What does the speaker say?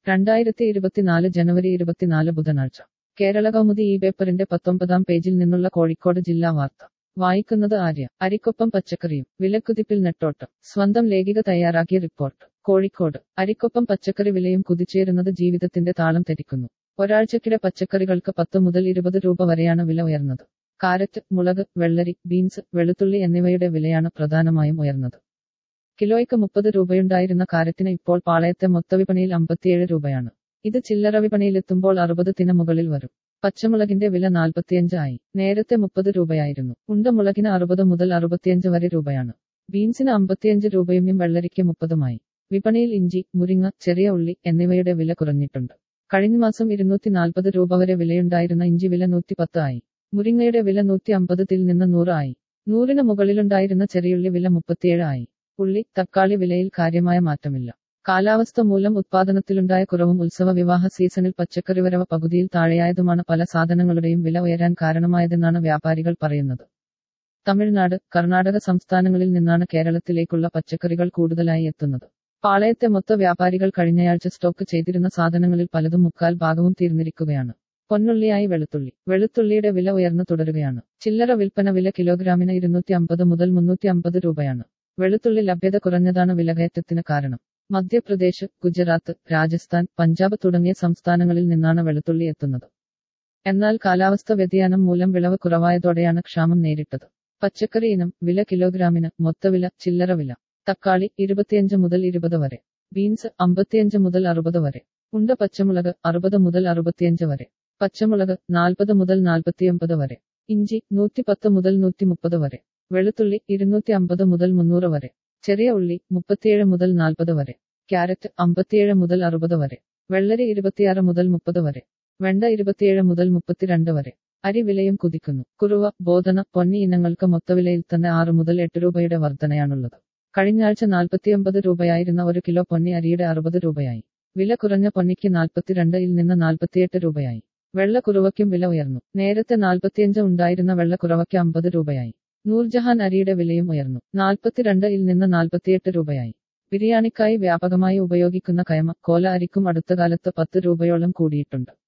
രണ്ടായിരത്തി ഇരുപത്തിനാല് ജനുവരി ഇരുപത്തിനാല് ബുധനാഴ്ച കേരള കൗമുദി ഈ പേപ്പറിന്റെ പത്തൊമ്പതാം പേജിൽ നിന്നുള്ള കോഴിക്കോട് ജില്ലാ വാർത്ത വായിക്കുന്നത് ആര്യ അരിക്കൊപ്പം പച്ചക്കറിയും വിലക്കുതിപ്പിൽ നെട്ടോട്ടം സ്വന്തം ലേഖിക തയ്യാറാക്കിയ റിപ്പോർട്ട് കോഴിക്കോട് അരിക്കൊപ്പം പച്ചക്കറി വിലയും കുതിച്ചേരുന്നത് ജീവിതത്തിന്റെ താളം തെറ്റിക്കുന്നു ഒരാഴ്ചക്കിടെ പച്ചക്കറികൾക്ക് പത്ത് മുതൽ ഇരുപത് രൂപ വരെയാണ് വില ഉയർന്നത് കാരറ്റ് മുളക് വെള്ളരി ബീൻസ് വെളുത്തുള്ളി എന്നിവയുടെ വിലയാണ് പ്രധാനമായും ഉയർന്നത് കിലോയ്ക്ക് മുപ്പത് രൂപയുണ്ടായിരുന്ന കാരറ്റിന് ഇപ്പോൾ പാളയത്തെ മൊത്തവിപണിയിൽ അമ്പത്തിയേഴ് രൂപയാണ് ഇത് ചില്ലറ വിപണിയിലെത്തുമ്പോൾ അറുപതിന് മുകളിൽ വരും പച്ചമുളകിന്റെ വില നാൽപ്പത്തിയഞ്ച് ആയി നേരത്തെ മുപ്പത് രൂപയായിരുന്നു ഉണ്ടമുളകിന് അറുപത് മുതൽ അറുപത്തിയഞ്ച് വരെ രൂപയാണ് ബീൻസിന് അമ്പത്തിയഞ്ച് രൂപയും വെള്ളരിക്ക് മുപ്പതുമായി വിപണിയിൽ ഇഞ്ചി മുരിങ്ങ ചെറിയ ഉള്ളി എന്നിവയുടെ വില കുറഞ്ഞിട്ടുണ്ട് കഴിഞ്ഞ മാസം ഇരുന്നൂറ്റി നാൽപ്പത് രൂപ വരെ വിലയുണ്ടായിരുന്ന ഇഞ്ചി വില നൂറ്റി പത്ത് ആയി മുരിങ്ങയുടെ വില നൂറ്റി അമ്പതിൽ നിന്ന് നൂറ് ആയി നൂറിന് മുകളിലുണ്ടായിരുന്ന ചെറിയുള്ളി വില മുപ്പത്തിയേഴ് ആയി ഉള്ളി തക്കാളി വിലയിൽ കാര്യമായ മാറ്റമില്ല കാലാവസ്ഥ മൂലം ഉത്പാദനത്തിലുണ്ടായ കുറവും ഉത്സവ വിവാഹ സീസണിൽ പച്ചക്കറി വരവ് പകുതിയിൽ താഴെയായതുമാണ് പല സാധനങ്ങളുടെയും വില ഉയരാൻ കാരണമായതെന്നാണ് വ്യാപാരികൾ പറയുന്നത് തമിഴ്നാട് കർണാടക സംസ്ഥാനങ്ങളിൽ നിന്നാണ് കേരളത്തിലേക്കുള്ള പച്ചക്കറികൾ കൂടുതലായി എത്തുന്നത് പാളയത്തെ മൊത്ത വ്യാപാരികൾ കഴിഞ്ഞയാഴ്ച സ്റ്റോക്ക് ചെയ്തിരുന്ന സാധനങ്ങളിൽ പലതും മുക്കാൽ ഭാഗവും തീർന്നിരിക്കുകയാണ് പൊന്നുള്ളിയായി വെളുത്തുള്ളി വെളുത്തുള്ളിയുടെ വില ഉയർന്നു തുടരുകയാണ് ചില്ലറ വിൽപ്പന വില കിലോഗ്രാമിന് ഇരുന്നൂറ്റി അമ്പത് മുതൽ മുന്നൂറ്റി അമ്പത് രൂപയാണ് വെളുത്തുള്ളി ലഭ്യത കുറഞ്ഞതാണ് വിലകയറ്റത്തിന് കാരണം മധ്യപ്രദേശ് ഗുജറാത്ത് രാജസ്ഥാൻ പഞ്ചാബ് തുടങ്ങിയ സംസ്ഥാനങ്ങളിൽ നിന്നാണ് വെളുത്തുള്ളി എത്തുന്നത് എന്നാൽ കാലാവസ്ഥ വ്യതിയാനം മൂലം വിളവ് കുറവായതോടെയാണ് ക്ഷാമം നേരിട്ടത് പച്ചക്കറി ഇനം വില കിലോഗ്രാമിന് മൊത്തവില ചില്ലറ വില തക്കാളി ഇരുപത്തിയഞ്ച് മുതൽ ഇരുപത് വരെ ബീൻസ് അമ്പത്തിയഞ്ച് മുതൽ അറുപത് വരെ ഉണ്ട പച്ചമുളക് അറുപത് മുതൽ അറുപത്തിയഞ്ച് വരെ പച്ചമുളക് നാൽപ്പത് മുതൽ നാൽപ്പത്തിയൊമ്പത് വരെ ഇഞ്ചി നൂറ്റിപ്പത്ത് മുതൽ നൂറ്റി മുപ്പത് വരെ വെളുത്തുള്ളി ഇരുന്നൂറ്റി അമ്പത് മുതൽ മുന്നൂറ് വരെ ചെറിയ ഉള്ളി മുപ്പത്തിയേഴ് മുതൽ നാൽപ്പത് വരെ ക്യാരറ്റ് അമ്പത്തിയേഴ് മുതൽ അറുപത് വരെ വെള്ളരി ഇരുപത്തിയാറ് മുതൽ മുപ്പത് വരെ വെണ്ട ഇരുപത്തിയേഴ് മുതൽ മുപ്പത്തിരണ്ട് വരെ അരി വിലയും കുതിക്കുന്നു കുറുവ ബോധന പൊന്നി ഇനങ്ങൾക്ക് മൊത്തവിലയിൽ തന്നെ ആറ് മുതൽ എട്ട് രൂപയുടെ വർധനയാണുള്ളത് കഴിഞ്ഞയാഴ്ച നാൽപ്പത്തിയൊമ്പത് രൂപയായിരുന്ന ഒരു കിലോ പൊന്നി അരിയുടെ അറുപത് രൂപയായി വില കുറഞ്ഞ പൊന്നിക്ക് നാൽപ്പത്തിരണ്ടിൽ നിന്ന് നാൽപ്പത്തിയെട്ട് രൂപയായി വെള്ള കുറുവയ്ക്കും വില ഉയർന്നു നേരത്തെ നാൽപ്പത്തിയഞ്ച് ഉണ്ടായിരുന്ന വെള്ള കുറുവയ്ക്ക് അമ്പത് രൂപയായി നൂർജഹാൻ അരിയുടെ വിലയും ഉയർന്നു നാൽപ്പത്തിരണ്ടിൽ നിന്ന് നാൽപ്പത്തിയെട്ട് രൂപയായി ബിരിയാണിക്കായി വ്യാപകമായി ഉപയോഗിക്കുന്ന കയമ കോല അരിക്കും അടുത്ത കാലത്ത് പത്ത് രൂപയോളം കൂടിയിട്ടുണ്ട്